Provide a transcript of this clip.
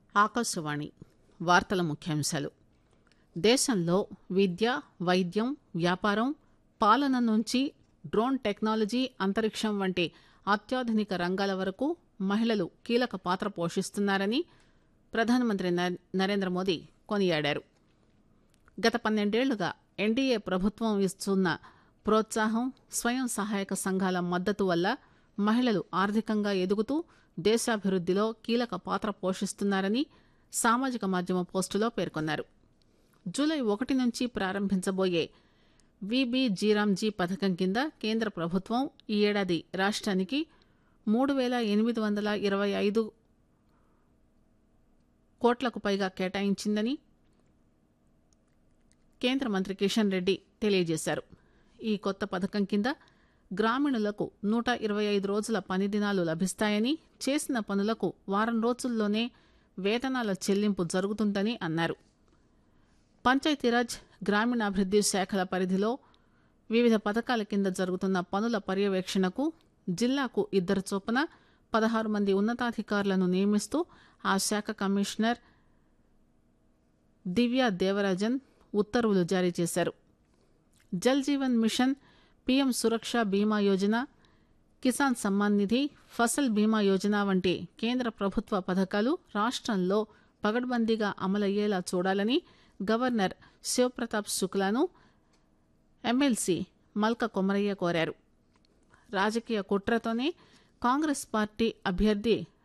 ఆకాశవాణి వార్తల ముఖ్యాంశాలు దేశంలో విద్య వైద్యం వ్యాపారం పాలన నుంచి డ్రోన్ టెక్నాలజీ అంతరిక్షం వంటి అత్యాధునిక రంగాల వరకు మహిళలు కీలక పాత్ర పోషిస్తున్నారని ప్రధానమంత్రి నరేంద్ర మోదీ కొనియాడారు గత పన్నెండేళ్లుగా ఎన్డీఏ ప్రభుత్వం ఇస్తున్న ప్రోత్సాహం స్వయం సహాయక సంఘాల మద్దతు వల్ల మహిళలు ఆర్థికంగా ఎదుగుతూ దేశాభివృద్దిలో కీలక పాత్ర పోషిస్తున్నారని సామాజిక మాధ్యమ పోస్టులో పేర్కొన్నారు జూలై ఒకటి నుంచి ప్రారంభించబోయే విబి జీరాంజీ పథకం కింద కేంద్ర ప్రభుత్వం ఈ ఏడాది రాష్ట్రానికి మూడు పేల ఎనిమిది వందల ఇరవై ఐదు కోట్లకు పైగా కేటాయించిందని కేంద్ర మంత్రి కిషన్ రెడ్డి తెలియజేశారు ఈ కొత్త పథకం కింద గ్రామీణులకు నూట ఇరవై ఐదు రోజుల పని దినాలు లభిస్తాయని చేసిన పనులకు వారం రోజుల్లోనే వేతనాల చెల్లింపు జరుగుతుందని అన్నారు పంచాయతీరాజ్ గ్రామీణాభివృద్ది శాఖల పరిధిలో వివిధ పథకాల కింద జరుగుతున్న పనుల పర్యవేక్షణకు జిల్లాకు ఇద్దరు చొప్పున పదహారు మంది ఉన్నతాధికారులను నియమిస్తూ ఆ శాఖ కమిషనర్ దివ్యా దేవరాజన్ ఉత్తర్వులు జారీ చేశారు జల్ జీవన్ మిషన్ పీఎం సురక్ష బీమా యోజన కిసాన్ సమ్మాన్ నిధి ఫసల్ బీమా యోజన వంటి కేంద్ర ప్రభుత్వ పథకాలు రాష్ట్రంలో పగడ్బందీగా అమలయ్యేలా చూడాలని గవర్నర్ శివప్రతాప్ శుక్లాను ఎమ్మెల్సీ మల్క కొమరయ్య కోరారు రాజకీయ కుట్రతోనే కాంగ్రెస్ పార్టీ అభ్యర్థి